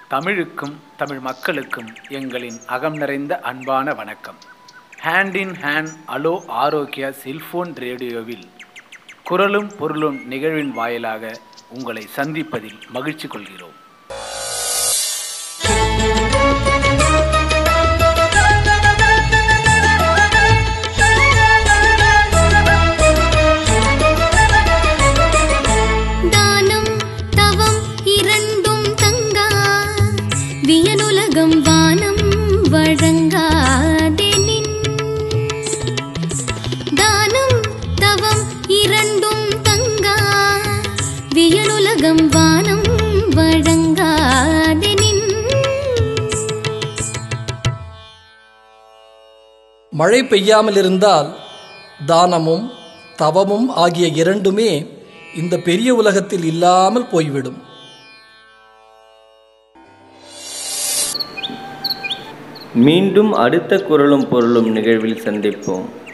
தமிழுக்கும் தமிழ் மக்களுக்கும் எங்களின் அகம் நிறைந்த அன்பான வணக்கம் ஹேண்ட் இன் ஹேண்ட் அலோ ஆரோக்கியா செல்போன் ரேடியோவில் குரலும் பொருளும் நிகழ்வின் வாயிலாக உங்களை சந்திப்பதில் மகிழ்ச்சி கொள்கிறோம் தானம் தவம் இரண்டும் தங்கா வியனுலகம் வானம் வழங்காதெனின் தானம் தவம் இரண்டும் தங்கா வியனுலகம் வானம் வழங்காதெனின் மழை பெய்யாமல் இருந்தால் தானமும் தவமும் ஆகிய இரண்டுமே இந்த பெரிய உலகத்தில் இல்லாமல் போய்விடும் மீண்டும் அடுத்த குரலும் பொருளும் நிகழ்வில் சந்திப்போம்